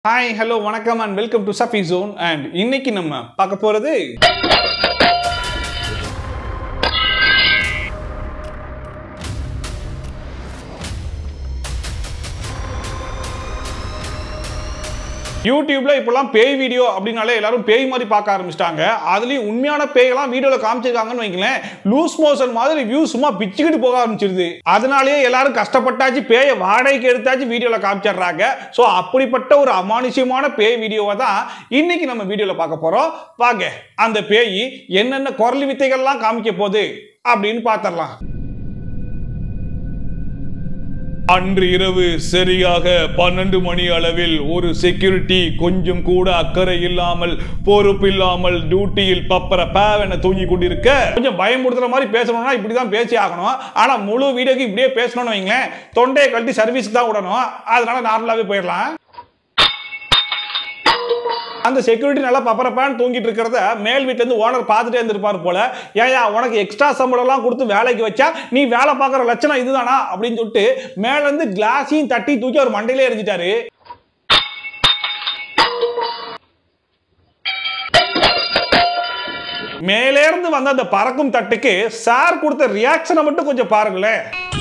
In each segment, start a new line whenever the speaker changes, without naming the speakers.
Hi hello வணக்கம் and welcome to Safi zone and இன்னைக்கு நம்ம பார்க்க போறது யூடியூப்ல இப்பெல்லாம் பேய் வீடியோ அப்படின்னாலே எல்லாரும் பேய் மாதிரி பார்க்க ஆரம்பிச்சிட்டாங்க அதுலயும் உண்மையான பேயெல்லாம் வீடியோல காமிச்சிருக்காங்கன்னு வைங்களேன் லூஸ் மோஷன் மாதிரி வியூ சும்மா பிச்சுக்கிட்டு போக ஆரம்பிச்சிருது அதனாலேயே எல்லாரும் கஷ்டப்பட்டாச்சு பேயை வாடகைக்கு எடுத்தாச்சு வீடியோல காமிச்சிடுறாங்க ஸோ அப்படிப்பட்ட ஒரு அமானுஷ்யமான பேய் வீடியோவை தான் இன்னைக்கு நம்ம வீடியோல பார்க்க போறோம் வாங்க அந்த பேய் என்னென்ன குரல் வித்தைகள்லாம் காமிக்க போகுது அப்படின்னு பார்த்துடலாம் அன்று இரவு சரியாக பன்னெண்டு மணி அளவில் ஒரு செக்யூரிட்டி கொஞ்சம் கூட அக்கறை இல்லாமல் பொறுப்பில்லாமல் டியூட்டியில் பப்பர பேவென தூங்கி கொண்டிருக்க கொஞ்சம் பயமுறுத்துற மாதிரி பேசணும்னா இப்படிதான் பேசி ஆகணும் ஆனா முழு வீடியோக்கு இப்படியே பேசணும்னு வைங்களேன் தொண்டையை கழட்டி சர்வீஸ்க்கு தான் விடணும் அதனால நார்மலாவே போயிடலாம் அந்த செக்யூரிட்டி நல்லா பப்பரப்பான்னு தூங்கிட்டு இருக்கிறத மேல் வீட்டுல இருந்து ஓனர் பார்த்துட்டே இருந்திருப்பார் போல ஏயா உனக்கு எக்ஸ்ட்ரா சம்பளம்லாம் கொடுத்து வேலைக்கு வச்சா நீ வேலை பார்க்குற லட்சணம் இதுதானா அப்படின்னு சொல்லிட்டு மேல இருந்து கிளாஸையும் தட்டி தூக்கி அவர் மண்டையிலே எரிஞ்சிட்டாரு மேலே இருந்து வந்த அந்த பறக்கும் தட்டுக்கு சார் கொடுத்த ரியாக்ஷனை மட்டும் கொஞ்சம் பாருங்களேன்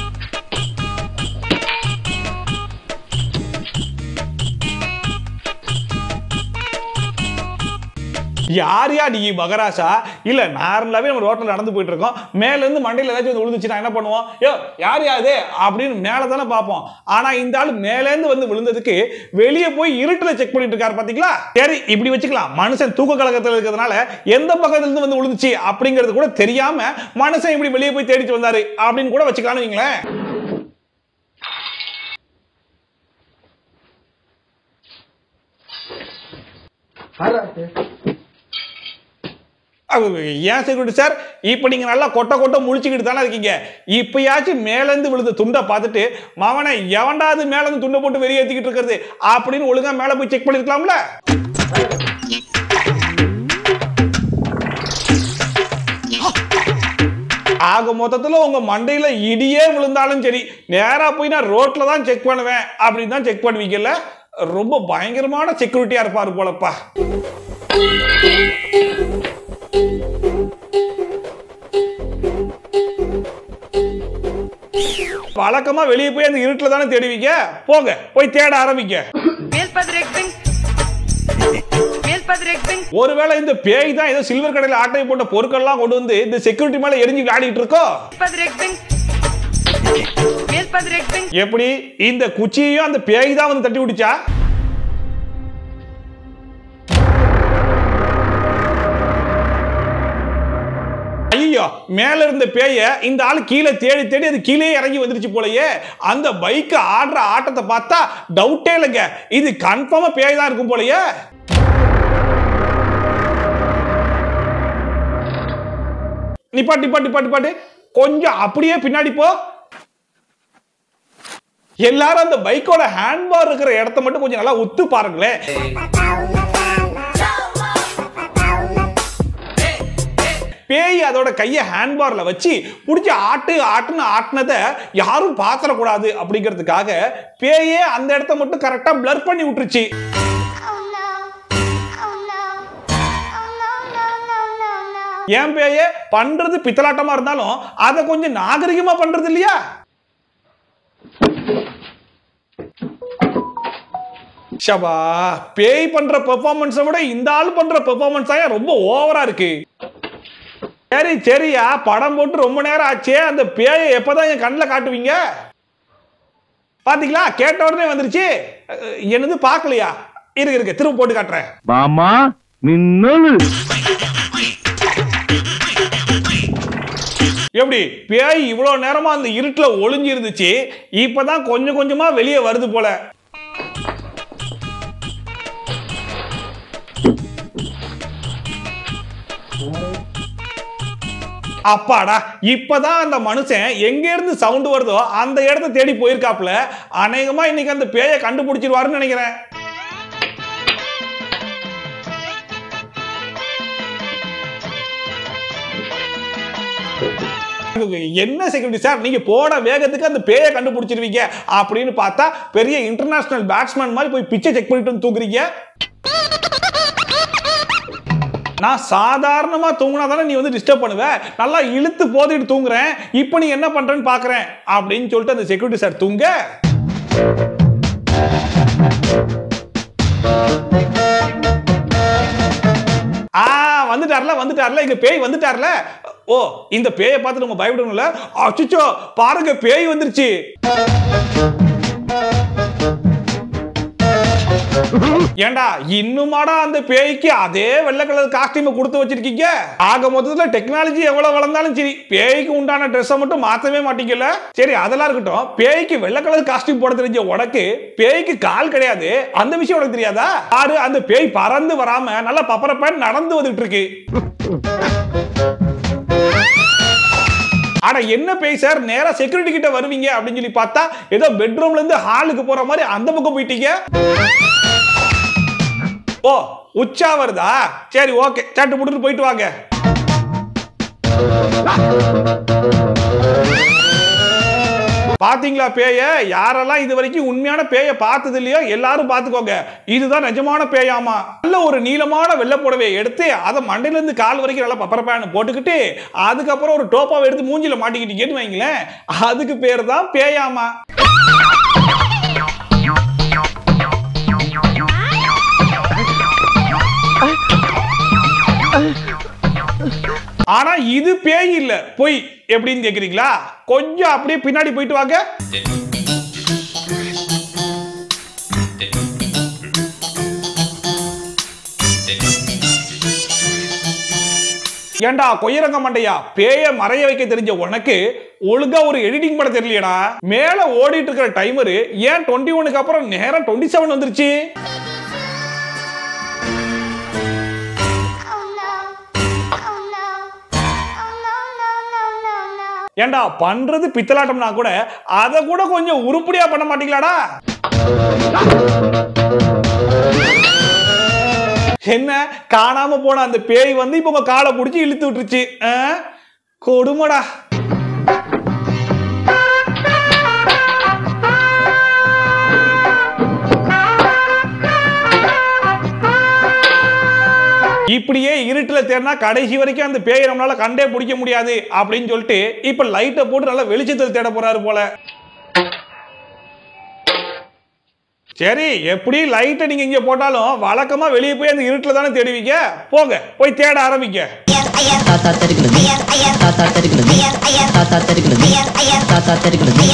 யார் யா நீ மகராசா இல்ல நார்மலாவே நம்ம ரோட்ல நடந்து போயிட்டு இருக்கோம் மேல இருந்து மண்டையில ஏதாச்சும் வந்து விழுந்துச்சுன்னா என்ன பண்ணுவோம் யோ யார் யா இது அப்படின்னு மேல தானே பார்ப்போம் ஆனா இந்த ஆள் மேல இருந்து வந்து விழுந்ததுக்கு வெளியே போய் இருட்டுல செக் பண்ணிட்டு இருக்காரு பாத்தீங்களா சரி இப்படி வச்சுக்கலாம் மனுஷன் தூக்க கலக்கத்துல இருக்கிறதுனால எந்த பக்கத்துல இருந்து வந்து விழுந்துச்சு அப்படிங்கிறது கூட தெரியாம மனுஷன் இப்படி வெளியே போய் தேடிட்டு வந்தாரு அப்படின்னு கூட வச்சுக்கலாம்னு வைங்களேன் அது ஏன் செக்யூரிட்டி சார் இப்போ நீங்கள் நல்லா கொட்டை கொட்டை முழிச்சுக்கிட்டு தானே இருக்கீங்க இப்பயாச்சும் மேலேருந்து விழுந்த துண்டை பார்த்துட்டு மவனை எவன்டாவது மேலேருந்து துண்டை போட்டு வெளியேற்றிக்கிட்டு இருக்கிறது அப்படின்னு ஒழுங்கா மேலே போய் செக் பண்ணிருக்கலாம்ல ஆக மொத்தத்தில் உங்க மண்டையில இடியே விழுந்தாலும் சரி நேரா போய் நான் ரோட்ல தான் செக் பண்ணுவேன் அப்படின்னு தான் செக் பண்ணுவீங்கல்ல ரொம்ப பயங்கரமான செக்யூரிட்டியா இருப்பாரு போலப்பா வழக்கமா வெளியே போய் அந்த இருட்டில் தானே தேடுவீங்க போங்க போய் தேட ஆரம்பிங்க
Meal padrekbing. Meal padrekbing.
ஒருவேளை இந்த பேய் தான் ஏதோ சில்வர் கடையில் ஆட்டை போட்ட பொருட்கள்லாம் கொண்டு வந்து இந்த செக்யூரிட்டி மேல எரிஞ்சு விளையாடிட்டு இருக்கோ
Padrekbing. Meal padrekbing.
எப்படி இந்த குச்சியையும் அந்த பேய் தான் வந்து தட்டி விட்டுச்சா ஐயோ மேல இருந்த பேய இந்த ஆள் கீழே தேடி தேடி அது கீழே இறங்கி வந்துருச்சு போலயே அந்த பைக் ஆடுற ஆட்டத்தை பார்த்தா டவுட்டே இல்லைங்க இது கன்ஃபார்மா பேய் தான் இருக்கும் போலயே நிப்பாட்டு நிப்பாட்டு நிப்பாட்டு நிப்பாட்டு கொஞ்சம் அப்படியே பின்னாடி போ எல்லாரும் அந்த பைக்கோட ஹேண்ட்பார் இருக்கிற இடத்த மட்டும் கொஞ்சம் நல்லா உத்து பாருங்களேன் பேய் அதோட கையை ஹேண்ட்பார்ல வச்சு பிடிச்சி ஆட்டு ஆட்டுன்னு ஆட்டினதை யாரும் பார்த்துடக்கூடாது அப்படிங்கிறதுக்காக பேயே அந்த இடத்த மட்டும் கரெக்டா பிளர் பண்ணி விட்டுருச்சு
Oh no. Oh no. Oh no, no, no, no, no.
ஏன் பேயே பண்றது பித்தலாட்டமா இருந்தாலும் அதை கொஞ்சம் நாகரிகமா பண்றது இல்லையா ஷபா பேய் பண்ற பெர்ஃபார்மன்ஸை விட இந்த ஆள் பண்ற பெர்ஃபார்மன்ஸ் ரொம்ப ஓவரா இருக்கு சரி சரியா படம் போட்டு ரொம்ப நேரம் ஆச்சே அந்த பேயை எப்பதான் என் கண்ணில் காட்டுவீங்க பாத்தீங்களா கேட்ட உடனே வந்துருச்சு அஹ், என்னது பார்க்கலையா இருக்கு இருக்கு திரும்ப போட்டு காட்டுறேன்
மாமா மின்னலு
எப்படி பேய் இவ்வளோ நேரமா அந்த இருட்டில் ஒளிஞ்சு இருந்துச்சு இப்பதான் கொஞ்சம் கொஞ்சமா வெளியே வருது போல அப்பாடா இப்பதான் அந்த மனுஷன் எங்க இருந்து சவுண்ட் வருதோ அந்த இடத்த தேடி போயிருக்காப்ல அநேகமா இன்னைக்கு அந்த பேயை கண்டுபிடிச்சிருவாருன்னு நினைக்கிறேன் என்ன செக்யூரிட்டி சார் நீங்க போன வேகத்துக்கு அந்த பேயை கண்டுபிடிச்சிருவீங்க அப்படின்னு பார்த்தா பெரிய இன்டர்நேஷனல் பேட்ஸ்மேன் மாதிரி போய் பிச்சை செக் பண்ணிட்டு வந்து தூக்குறீங்க நான் சாதாரணமா தூங்கினா தானே நீ வந்து டிஸ்டர்ப் பண்ணுவ நல்லா இழுத்து போதிட்டு தூங்குறேன் இப்போ நீ என்ன பண்றேன்னு பாக்குறேன் அப்படின்னு சொல்லிட்டு அந்த செக்யூரிட்டி சார் தூங்க ஆ வந்துட்டார்ல வந்துட்டார்ல இங்க பேய் வந்துட்டார்ல ஓ இந்த பேயை பார்த்து நம்ம பயப்படணும்ல அச்சுச்சோ பாருங்க பேய் வந்துருச்சு ஏண்டா இன்னுமாடா அந்த பேய்க்கு அதே வெள்ளை கலர் காஸ்டியூம் கொடுத்து வச்சிருக்கீங்க ஆக மொத்தத்துல டெக்னாலஜி எவ்வளவு வளர்ந்தாலும் சரி பேய்க்கு உண்டான ட்ரெஸ்ஸை மட்டும் மாத்தவே மாட்டீங்கல்ல சரி அதெல்லாம் இருக்கட்டும் பேய்க்கு வெள்ளை கலர் காஸ்டியூம் போட தெரிஞ்ச உனக்கு பேய்க்கு கால் கிடையாது அந்த விஷயம் உனக்கு தெரியாதா ஆறு அந்த பேய் பறந்து வராம நல்லா பப்பரப்பேன் நடந்து வந்துட்டு இருக்கு ஆனா என்ன பேய் சார் நேரா செக்யூரிட்டி கிட்ட வருவீங்க அப்படின்னு சொல்லி பார்த்தா ஏதோ பெட்ரூம்ல இருந்து ஹாலுக்கு போற மாதிரி அந்த பக்கம் போயிட்டீங்க ஓ உச்சா வருதா சரி ஓகே சட்டு புட்டு போயிட்டு வாங்க பாத்தீங்களா பேய யாரெல்லாம் இது வரைக்கும் உண்மையான பேய பார்த்தது இல்லையோ எல்லாரும் பார்த்துக்கோங்க இதுதான் நிஜமான பேயாமா நல்ல ஒரு நீளமான வெள்ளை புடவையை எடுத்து அதை மண்டையில இருந்து கால் வரைக்கும் நல்லா பப்பரப்பேன்னு போட்டுக்கிட்டு அதுக்கப்புறம் ஒரு டோப்பாவை எடுத்து மூஞ்சில மாட்டிக்கிட்டீங்கன்னு வைங்களேன் அதுக்கு பேர் தான் பேயாமா ஆனா இது பேய் இல்ல பொய் எப்படின்னு கேக்குறீங்களா கொஞ்சம் அப்படியே பின்னாடி போயிட்டு வாங்க ஏண்டா கொய்யரங்க மண்டையா பேய மறைய வைக்க தெரிஞ்ச உனக்கு ஒழுங்கா ஒரு எடிட்டிங் பண்ண தெரியலையடா மேல ஓடிட்டு இருக்கிற டைமரு ஏன் டுவெண்ட்டி ஒனுக்கு அப்புறம் நேரம் டுவெண்ட்டி செவன் வந்துருச்சு
Oh no. Oh no. Oh no, no, no, no, no.
ஏண்டா பண்றது பித்தலாட்டம்னா கூட அதை கூட கொஞ்சம் உருப்படியா பண்ண மாட்டீங்களாடா என்ன காணாம போன அந்த பேய் வந்து இப்ப உங்க காலை பிடிச்சி இழுத்து விட்டுருச்சு ஆ? கொடுமைடா இப்படியே இருட்டுல தேடினா கடைசி வரைக்கும் அந்த பேயை நம்மளால கண்டே பிடிக்க முடியாது அப்படின்னு சொல்லிட்டு இப்ப லைட்டை போட்டு நல்லா வெளிச்சத்தில் தேட போறாரு போல சரி எப்படி லைட்டை நீங்க இங்க போட்டாலும் வழக்கமா வெளியே போய் அந்த இருட்டுல தானே தேடுவீங்க போங்க போய் தேட ஆரம்பிக்க
தாத்தா தெருக்கிறது தாத்தா தெருக்கிறது தாத்தா தெருக்கிறது தாத்தா தெருக்கிறது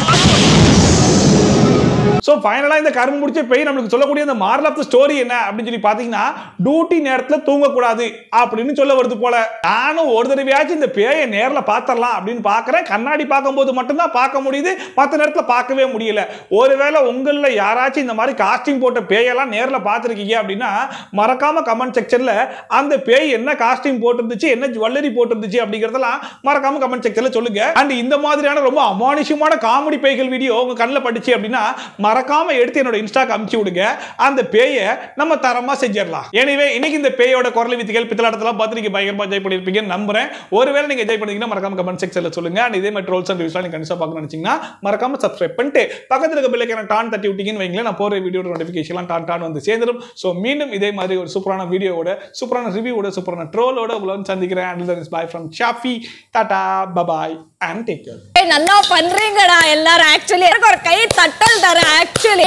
ஸோ ஃபைனலாக இந்த கரும்பு முடிச்ச பெய் நம்மளுக்கு சொல்லக்கூடிய இந்த மாரல் ஆஃப் த ஸ்டோரி என்ன அப்படின்னு சொல்லி பார்த்தீங்கன்னா டியூட்டி நேரத்தில் தூங்கக்கூடாது அப்படின்னு சொல்ல வருது போல நானும் ஒரு தடவையாச்சும் இந்த பேயை நேரில் பார்த்துடலாம் அப்படின்னு பார்க்குறேன் கண்ணாடி பார்க்கும்போது மட்டும்தான் பார்க்க முடியுது மற்ற நேரத்தில் பார்க்கவே முடியல ஒருவேளை உங்களில் யாராச்சும் இந்த மாதிரி காஸ்டியூம் போட்ட பேயெல்லாம் நேரில் பார்த்துருக்கீங்க அப்படின்னா மறக்காம கமெண்ட் செக்ஷனில் அந்த பேய் என்ன காஸ்டியூம் போட்டிருந்துச்சு என்ன ஜுவல்லரி போட்டிருந்துச்சு அப்படிங்கிறதெல்லாம் மறக்காம கமெண்ட் செக்ஷனில் சொல்லுங்க அண்ட் இந்த மாதிரியான ரொம்ப அமானுஷமான காமெடி பேய்கள் வீடியோ உங்க கண்ணில் பட்டுச்சு அப்படின்னா மறக்காம எடுத்து என்னோட இன்ஸ்டாக்கு அமுச்சு விடுங்க அந்த பேயை நம்ம தரமா செஞ்சிடலாம் எனவே இன்னைக்கு இந்த பேயோட குரல் வித்திகள் பித்தலாட்டத்தெல்லாம் பார்த்து நீங்க பயங்கரமா என்ஜாய் பண்ணிருப்பீங்கன்னு நம்புறேன் ஒருவேளை நீங்க என்ஜாய் பண்ணீங்கன்னா மறக்காம கமெண்ட் செக்ஷன்ல சொல்லுங்க அண்ட் இதே மாதிரி ட்ரோல்ஸ் அண்ட் ரிவ்யூஸ்லாம் நீங்க கண்டிப்பா பார்க்கணும்னு நினைச்சீங்கன்னா மறக்காம சப்ஸ்கிரைப் பண்ணிட்டு பக்கத்துல இருக்க பிள்ளைக்கான டான் தட்டி விட்டீங்கன்னு வைங்களேன் நான் போற வீடியோட நோட்டிஃபிகேஷன்லாம் டான் டான் வந்து சேர்ந்துடும் ஸோ மீண்டும் இதே மாதிரி ஒரு சூப்பரான வீடியோவோட சூப்பரான ரிவ்யூவோட சூப்பரான ட்ரோலோட உங்களை வந்து சந்திக்கிறேன் and bye from Shafi tata bye bye and take care
ஏய், நல்லா பண்றீங்கடா எல்லாரும் ஆக்சுவலி எனக்கு ஒரு கை தட்டல் தரேன் ஆக்சுவலி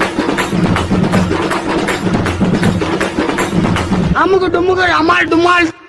அமுக்கு டுமுக்கு அமால் டுமால்